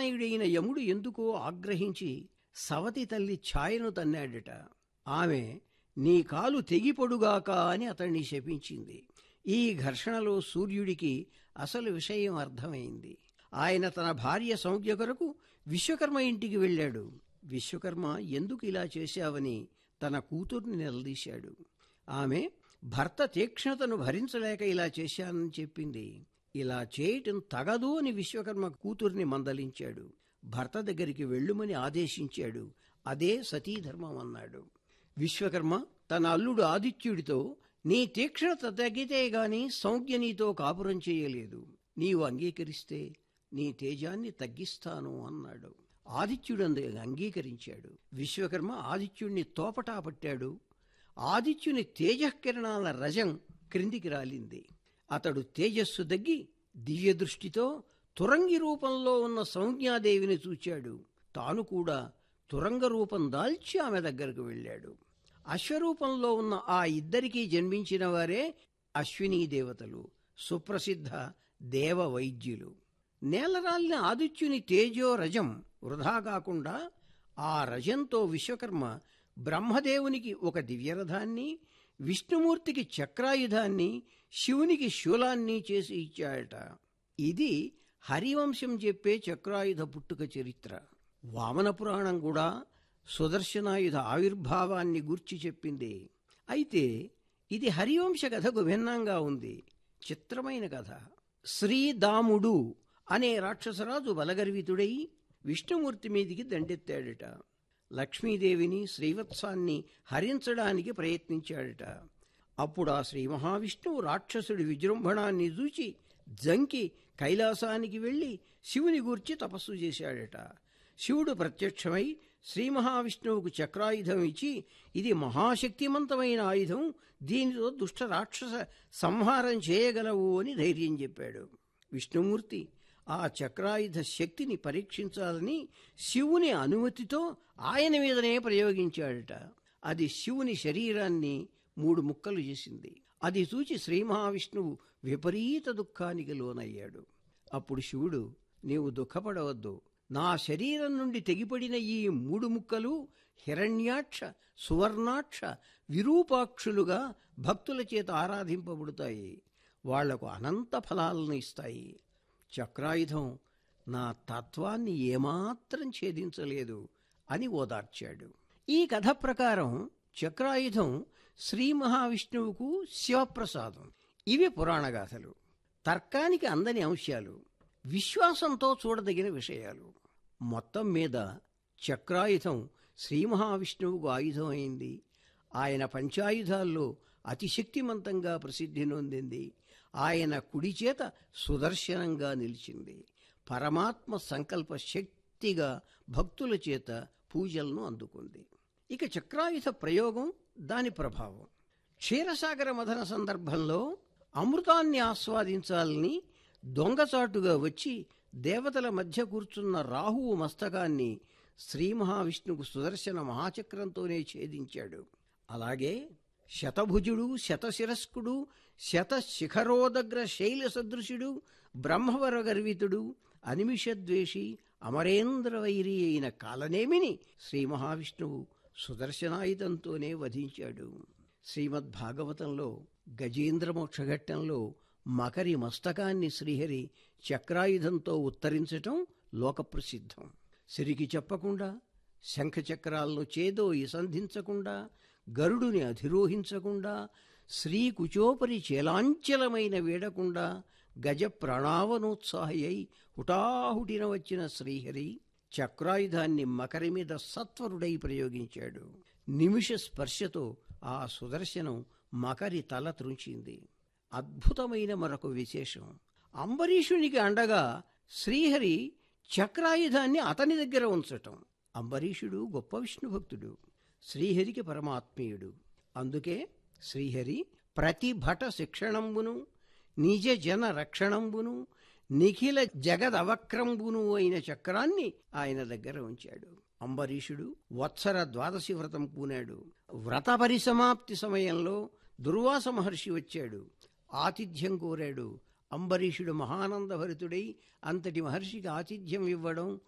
క్రోధతనయుడైన యముడు ఎందుకో ఆగ్రహించి సవతి తల్లి ఛాయను తన్నాడట ఆమె నీ కాలు తెగిపొడుగాక అని అతన్ని శపించింది ఈ ఘర్షణలో సూర్యుడికి అసలు విషయం అర్థమైంది ఆయన తన భార్య సౌజ్ఞ కొరకు విశ్వకర్మ ఇంటికి వెళ్ళాడు విశ్వకర్మ ఎందుకు ఇలా చేశావని తన కూతుర్ని నిలదీశాడు ఆమె భర్త తీక్ష్ణతను భరించలేక ఇలా చేశానని చెప్పింది ఇలా చేయటం తగదు అని విశ్వకర్మ కూతుర్ని మందలించాడు భర్త దగ్గరికి వెళ్ళుమని ఆదేశించాడు అదే సతీధర్మం అన్నాడు విశ్వకర్మ తన అల్లుడు ఆదిత్యుడితో నీ తీక్షణత తగ్గితే గాని సౌజ్ఞ నీతో కాపురం చేయలేదు నీవు అంగీకరిస్తే నీ తేజాన్ని తగ్గిస్తాను అన్నాడు ఆదిత్యుడు అందు అంగీకరించాడు విశ్వకర్మ ఆదిత్యుడిని తోపటా పట్టాడు ఆదిత్యుని తేజకిరణాల రజం క్రిందికి రాలింది అతడు తేజస్సు దగ్గి దివ్య దృష్టితో తురంగి రూపంలో ఉన్న సంజ్ఞాదేవిని చూచాడు తాను కూడా తురంగ రూపం దాల్చి ఆమె దగ్గరకు వెళ్ళాడు అశ్వరూపంలో ఉన్న ఆ ఇద్దరికీ జన్మించిన వారే అశ్వినీ దేవతలు సుప్రసిద్ధ దేవ వైద్యులు నేలరాలిన ఆదిత్యుని తేజో రజం వృధా కాకుండా ఆ రజంతో విశ్వకర్మ బ్రహ్మదేవునికి ఒక దివ్యరథాన్ని విష్ణుమూర్తికి చక్రాయుధాన్ని శివునికి శూలాన్ని చేసి ఇచ్చాడట ఇది హరివంశం చెప్పే చక్రాయుధ పుట్టుక చరిత్ర వామన పురాణం కూడా సుదర్శనాయుధ ఆవిర్భావాన్ని గూర్చి చెప్పింది అయితే ఇది హరివంశ కథకు భిన్నంగా ఉంది చిత్రమైన కథ శ్రీదాముడు అనే రాక్షసరాజు బలగర్వితుడై విష్ణుమూర్తి మీదికి దండెత్తాడట లక్ష్మీదేవిని శ్రీవత్సాన్ని హరించడానికి ప్రయత్నించాడట అప్పుడు ఆ శ్రీ మహావిష్ణువు రాక్షసుడి విజృంభణాన్ని చూచి జంకి కైలాసానికి వెళ్ళి శివుని గూర్చి తపస్సు చేశాడట శివుడు ప్రత్యక్షమై శ్రీ మహావిష్ణువుకు చక్రాయుధం ఇచ్చి ఇది మహాశక్తిమంతమైన ఆయుధం దీనితో దుష్ట రాక్షస సంహారం చేయగలవు అని ధైర్యం చెప్పాడు విష్ణుమూర్తి ఆ చక్రాయుధ శక్తిని పరీక్షించాలని శివుని అనుమతితో ఆయన మీదనే ప్రయోగించాడట అది శివుని శరీరాన్ని మూడు ముక్కలు చేసింది అది చూచి శ్రీ మహావిష్ణువు విపరీత దుఃఖానికి లోనయ్యాడు అప్పుడు శివుడు నీవు దుఃఖపడవద్దు నా శరీరం నుండి తెగిపడిన ఈ మూడు ముక్కలు హిరణ్యాక్ష సువర్ణాక్ష విరూపాక్షులుగా భక్తుల చేత ఆరాధింపబడతాయి వాళ్లకు అనంత ఫలాలను ఇస్తాయి చక్రాయుధం నా తత్వాన్ని ఏమాత్రం ఛేదించలేదు అని ఓదార్చాడు ఈ కథ ప్రకారం చక్రాయుధం శ్రీ మహావిష్ణువుకు శివప్రసాదం ఇవి పురాణగాథలు తర్కానికి అందని అంశాలు విశ్వాసంతో చూడదగిన విషయాలు మొత్తం మీద చక్రాయుధం శ్రీ మహావిష్ణువుకు ఆయుధం అయింది ఆయన పంచాయుధాల్లో అతిశక్తిమంతంగా ప్రసిద్ధి నొందింది ఆయన కుడి చేత సుదర్శనంగా నిలిచింది పరమాత్మ సంకల్ప శక్తిగా భక్తుల చేత పూజలను అందుకుంది ఇక చక్రాయుధ ప్రయోగం దాని ప్రభావం క్షీరసాగర మథన సందర్భంలో అమృతాన్ని ఆస్వాదించాలని దొంగచాటుగా వచ్చి దేవతల మధ్య కూర్చున్న రాహువు మస్తకాన్ని శ్రీ మహావిష్ణువు సుదర్శన మహాచక్రంతోనే ఛేదించాడు అలాగే శతభుజుడు శతశిరస్కుడు శత శిఖరోదగ్ర శైల సదృశుడు బ్రహ్మవర గర్వితుడు అనిమిషద్వేషి అమరేంద్ర వైరి అయిన కాలనేమిని శ్రీ మహావిష్ణువు సుదర్శనాయుధంతోనే వధించాడు శ్రీమద్ భాగవతంలో గజేంద్ర మోక్షఘట్టంలో మకరి మస్తకాన్ని శ్రీహరి చక్రాయుధంతో ఉత్తరించటం లోకప్రసిద్ధం సిరికి చెప్పకుండా శంఖచక్రాలను చేదోయి సంధించకుండా గరుడుని అధిరోహించకుండా శ్రీ కుచోపరి చేలాంచలమైన వీడకుండా గజ ప్రాణావనోత్సాహి హుటాహుటిన వచ్చిన శ్రీహరి చక్రాయుధాన్ని మకరి మీద సత్వరుడై ప్రయోగించాడు నిమిష స్పర్శతో ఆ సుదర్శనం మకరి తల త్రుంచింది అద్భుతమైన మరొక విశేషం అంబరీషునికి అండగా శ్రీహరి చక్రాయుధాన్ని అతని దగ్గర ఉంచటం అంబరీషుడు గొప్ప విష్ణు భక్తుడు శ్రీహరికి పరమాత్మీయుడు అందుకే శ్రీహరి ప్రతి భట శిక్షణంబును నిజ జన రక్షణంబును నిఖిల జగదవక్రంబును అయిన చక్రాన్ని ఆయన దగ్గర ఉంచాడు అంబరీషుడు వత్సర ద్వాదశి వ్రతం పూనాడు వ్రత పరిసమాప్తి సమయంలో దుర్వాస మహర్షి వచ్చాడు ఆతిథ్యం కోరాడు అంబరీషుడు మహానందభరితుడై అంతటి మహర్షికి ఆతిథ్యం ఇవ్వడం